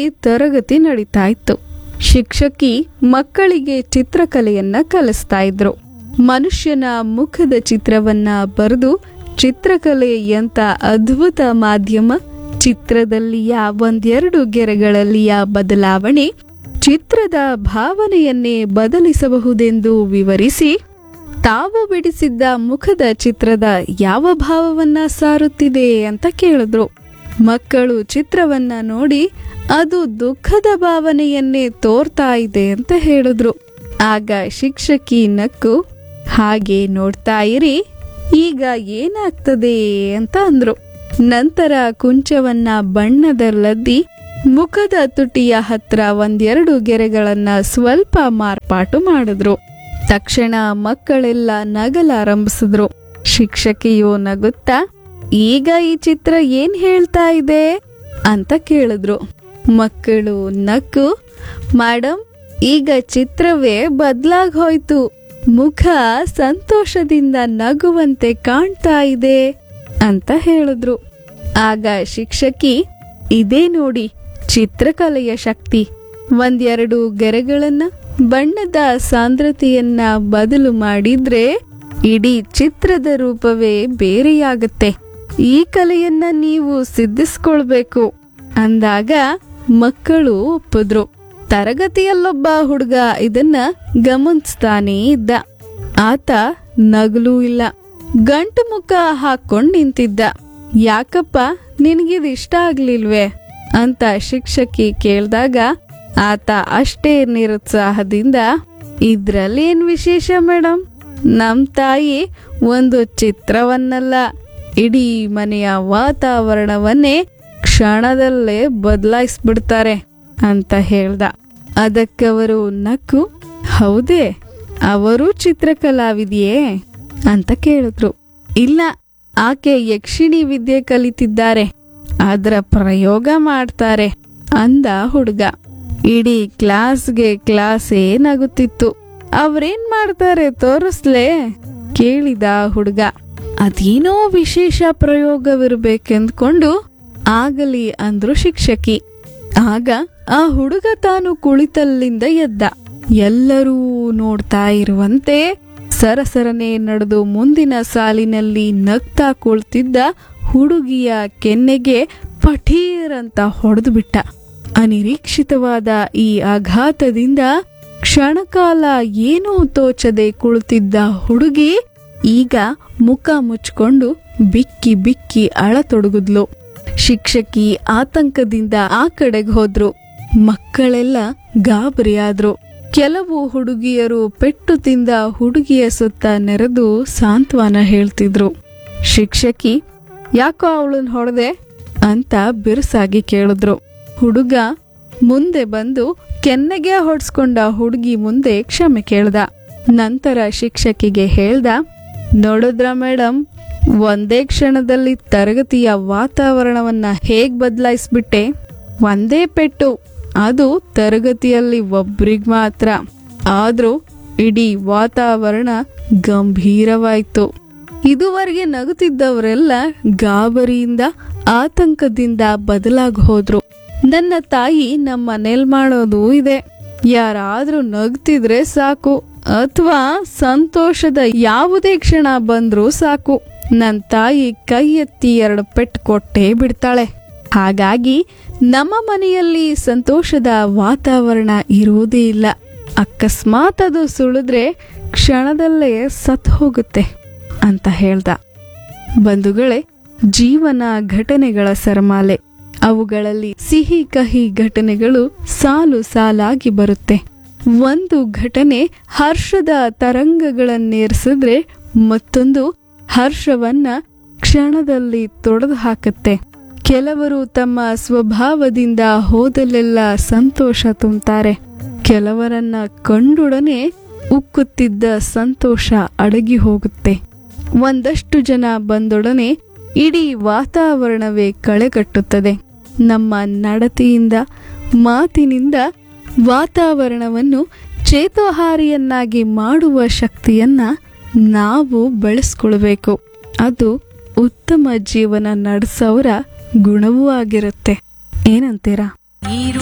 ತರಗತಿ ನಡೀತಾ ಇತ್ತು ಶಿಕ್ಷಕಿ ಮಕ್ಕಳಿಗೆ ಚಿತ್ರಕಲೆಯನ್ನ ಕಲಿಸ್ತಾ ಇದ್ರು ಮನುಷ್ಯನ ಮುಖದ ಚಿತ್ರವನ್ನ ಬರೆದು ಚಿತ್ರಕಲೆ ಎಂತ ಅದ್ಭುತ ಮಾಧ್ಯಮ ಚಿತ್ರದಲ್ಲಿಯ ಒಂದೆರಡು ಗೆರೆಗಳಲ್ಲಿಯ ಬದಲಾವಣೆ ಚಿತ್ರದ ಭಾವನೆಯನ್ನೇ ಬದಲಿಸಬಹುದೆಂದು ವಿವರಿಸಿ ತಾವು ಬಿಡಿಸಿದ್ದ ಮುಖದ ಚಿತ್ರದ ಯಾವ ಭಾವವನ್ನ ಸಾರುತ್ತಿದೆ ಅಂತ ಕೇಳಿದ್ರು ಮಕ್ಕಳು ಚಿತ್ರವನ್ನ ನೋಡಿ ಅದು ದುಃಖದ ಭಾವನೆಯನ್ನೇ ತೋರ್ತಾ ಇದೆ ಅಂತ ಹೇಳಿದ್ರು ಆಗ ಶಿಕ್ಷಕಿ ನಕ್ಕು ಹಾಗೆ ನೋಡ್ತಾ ಇರಿ ಈಗ ಏನಾಗ್ತದೆ ಅಂತ ಅಂದ್ರು ನಂತರ ಕುಂಚವನ್ನ ಬಣ್ಣದಲ್ಲದ್ದಿ ಮುಖದ ತುಟಿಯ ಹತ್ರ ಒಂದೆರಡು ಗೆರೆಗಳನ್ನ ಸ್ವಲ್ಪ ಮಾರ್ಪಾಟು ಮಾಡಿದ್ರು ತಕ್ಷಣ ಮಕ್ಕಳೆಲ್ಲ ನಗಲಾರಂಭಿಸಿದ್ರು ಶಿಕ್ಷಕಿಯು ನಗುತ್ತಾ ಈಗ ಈ ಚಿತ್ರ ಏನ್ ಹೇಳ್ತಾ ಇದೆ ಅಂತ ಕೇಳಿದ್ರು ಮಕ್ಕಳು ನಕ್ಕು ಮೇಡಮ್ ಈಗ ಚಿತ್ರವೇ ಬದ್ಲಾಗ್ ಹೋಯ್ತು ಮುಖ ಸಂತೋಷದಿಂದ ನಗುವಂತೆ ಕಾಣ್ತಾ ಇದೆ ಅಂತ ಹೇಳಿದ್ರು ಆಗ ಶಿಕ್ಷಕಿ ಇದೇ ನೋಡಿ ಚಿತ್ರಕಲೆಯ ಶಕ್ತಿ ಒಂದೆರಡು ಗೆರೆಗಳನ್ನ ಬಣ್ಣದ ಸಾಂದ್ರತೆಯನ್ನ ಬದಲು ಮಾಡಿದ್ರೆ ಇಡೀ ಚಿತ್ರದ ರೂಪವೇ ಬೇರೆಯಾಗುತ್ತೆ ಈ ಕಲೆಯನ್ನ ನೀವು ಸಿದ್ಧಿಸ್ಕೊಳ್ಬೇಕು ಅಂದಾಗ ಮಕ್ಕಳು ಒಪ್ಪಿದ್ರು ತರಗತಿಯಲ್ಲೊಬ್ಬ ಹುಡುಗ ಇದನ್ನ ಗಮನಿಸ್ತಾನೇ ಇದ್ದ ಆತ ನಗಲೂ ಇಲ್ಲ ಗಂಟು ಮುಖ ಹಾಕೊಂಡ್ ನಿಂತಿದ್ದ ಯಾಕಪ್ಪ ನಿನಗಿದು ಇಷ್ಟ ಆಗ್ಲಿಲ್ವೇ ಅಂತ ಶಿಕ್ಷಕಿ ಕೇಳ್ದಾಗ ಆತ ಅಷ್ಟೇ ನಿರುತ್ಸಾಹದಿಂದ ಇದ್ರಲ್ಲೇನ್ ವಿಶೇಷ ಮೇಡಮ್ ನಮ್ ತಾಯಿ ಒಂದು ಚಿತ್ರವನ್ನಲ್ಲ ಇಡೀ ಮನೆಯ ವಾತಾವರಣವನ್ನೇ ಕ್ಷಣದಲ್ಲೇ ಬದಲಾಯಿಸ್ಬಿಡ್ತಾರೆ ಅಂತ ಹೇಳ್ದ ಅದಕ್ಕವರು ನಕ್ಕು ಹೌದೇ ಅವರು ಚಿತ್ರಕಲಾವಿದೆಯೇ ಅಂತ ಕೇಳಿದ್ರು ಇಲ್ಲ ಆಕೆ ಯಕ್ಷಿಣಿ ವಿದ್ಯೆ ಕಲಿತಿದ್ದಾರೆ ಅದರ ಪ್ರಯೋಗ ಮಾಡ್ತಾರೆ ಅಂದ ಹುಡುಗ ಇಡೀ ಕ್ಲಾಸ್ಗೆ ಕ್ಲಾಸೇ ನಗುತ್ತಿತ್ತು ಅವ್ರೇನ್ ಮಾಡ್ತಾರೆ ತೋರಿಸ್ಲೇ ಕೇಳಿದ ಹುಡುಗ ಅದೇನೋ ವಿಶೇಷ ಪ್ರಯೋಗವಿರ್ಬೇಕೆಂದ್ಕೊಂಡು ಆಗಲಿ ಅಂದ್ರು ಶಿಕ್ಷಕಿ ಆಗ ಆ ಹುಡುಗ ತಾನು ಕುಳಿತಲ್ಲಿಂದ ಎದ್ದ ಎಲ್ಲರೂ ನೋಡ್ತಾ ಇರುವಂತೆ ಸರಸರನೆ ನಡೆದು ಮುಂದಿನ ಸಾಲಿನಲ್ಲಿ ನಗ್ತಾ ಕುಳಿತಿದ್ದ ಹುಡುಗಿಯ ಕೆನ್ನೆಗೆ ಪಠೀರ್ ಅಂತ ಹೊಡೆದು ಬಿಟ್ಟ ಅನಿರೀಕ್ಷಿತವಾದ ಈ ಆಘಾತದಿಂದ ಕ್ಷಣಕಾಲ ಏನೂ ತೋಚದೆ ಕುಳಿತಿದ್ದ ಹುಡುಗಿ ಈಗ ಮುಖ ಮುಚ್ಕೊಂಡು ಬಿಕ್ಕಿ ಬಿಕ್ಕಿ ಅಳತೊಡಗಿದ್ಲು ಶಿಕ್ಷಕಿ ಆತಂಕದಿಂದ ಆ ಕಡೆಗೆ ಹೋದ್ರು ಮಕ್ಕಳೆಲ್ಲ ಗಾಬರಿಯಾದ್ರು ಕೆಲವು ಹುಡುಗಿಯರು ಪೆಟ್ಟು ತಿಂದ ಹುಡುಗಿಯ ಸುತ್ತ ನೆರೆದು ಸಾಂತ್ವನ ಹೇಳ್ತಿದ್ರು ಶಿಕ್ಷಕಿ ಯಾಕೋ ಅವಳನ್ನ ಹೊಡೆದೆ ಅಂತ ಬಿರುಸಾಗಿ ಕೇಳಿದ್ರು ಹುಡುಗ ಮುಂದೆ ಬಂದು ಕೆನ್ನೆಗೆ ಹೊಡ್ಸ್ಕೊಂಡ ಹುಡುಗಿ ಮುಂದೆ ಕ್ಷಮೆ ಕೇಳ್ದ ನಂತರ ಶಿಕ್ಷಕಿಗೆ ಹೇಳ್ದ ನೋಡಿದ್ರ ಮೇಡಮ್ ಒಂದೇ ಕ್ಷಣದಲ್ಲಿ ತರಗತಿಯ ವಾತಾವರಣವನ್ನ ಹೇಗ್ ಬದಲಾಯಿಸ್ಬಿಟ್ಟೆ ಒಂದೇ ಪೆಟ್ಟು ಅದು ತರಗತಿಯಲ್ಲಿ ಒಬ್ರಿಗ್ ಮಾತ್ರ ಆದ್ರೂ ಇಡೀ ವಾತಾವರಣ ಗಂಭೀರವಾಯ್ತು ಇದುವರೆಗೆ ನಗುತ್ತಿದ್ದವರೆಲ್ಲ ಗಾಬರಿಯಿಂದ ಆತಂಕದಿಂದ ಬದಲಾಗಿ ಹೋದ್ರು ನನ್ನ ತಾಯಿ ನಮ್ಮ ಮನೇಲ್ ಮಾಡೋದು ಇದೆ ಯಾರಾದ್ರೂ ನಗ್ತಿದ್ರೆ ಸಾಕು ಅಥವಾ ಸಂತೋಷದ ಯಾವುದೇ ಕ್ಷಣ ಬಂದ್ರೂ ಸಾಕು ನನ್ನ ತಾಯಿ ಕೈ ಎತ್ತಿ ಎರಡು ಪೆಟ್ಟು ಕೊಟ್ಟೇ ಬಿಡ್ತಾಳೆ ಹಾಗಾಗಿ ನಮ್ಮ ಮನೆಯಲ್ಲಿ ಸಂತೋಷದ ವಾತಾವರಣ ಇರುವುದೇ ಇಲ್ಲ ಅಕಸ್ಮಾತ್ ಅದು ಸುಳಿದ್ರೆ ಕ್ಷಣದಲ್ಲೇ ಸತ್ ಹೋಗುತ್ತೆ ಅಂತ ಹೇಳ್ದ ಬಂಧುಗಳೇ ಜೀವನ ಘಟನೆಗಳ ಸರಮಾಲೆ ಅವುಗಳಲ್ಲಿ ಸಿಹಿ ಕಹಿ ಘಟನೆಗಳು ಸಾಲು ಸಾಲಾಗಿ ಬರುತ್ತೆ ಒಂದು ಘಟನೆ ಹರ್ಷದ ತರಂಗಗಳನ್ನೇರಿಸಿದ್ರೆ ಮತ್ತೊಂದು ಹರ್ಷವನ್ನ ಕ್ಷಣದಲ್ಲಿ ತೊಡೆದು ಹಾಕತ್ತೆ ಕೆಲವರು ತಮ್ಮ ಸ್ವಭಾವದಿಂದ ಹೋದಲ್ಲೆಲ್ಲ ಸಂತೋಷ ತುಂಬುತ್ತಾರೆ ಕೆಲವರನ್ನ ಕಂಡೊಡನೆ ಉಕ್ಕುತ್ತಿದ್ದ ಸಂತೋಷ ಅಡಗಿ ಹೋಗುತ್ತೆ ಒಂದಷ್ಟು ಜನ ಬಂದೊಡನೆ ಇಡೀ ವಾತಾವರಣವೇ ಕಳೆಗಟ್ಟುತ್ತದೆ ನಮ್ಮ ನಡತೆಯಿಂದ ಮಾತಿನಿಂದ ವಾತಾವರಣವನ್ನು ಚೇತೋಹಾರಿಯನ್ನಾಗಿ ಮಾಡುವ ಶಕ್ತಿಯನ್ನ ನಾವು ಬೆಳೆಸ್ಕೊಳ್ಬೇಕು ಅದು ಉತ್ತಮ ಜೀವನ ನಡೆಸೋರ ಗುಣವೂ ಆಗಿರುತ್ತೆ ಏನಂತೀರಾ ನೀರು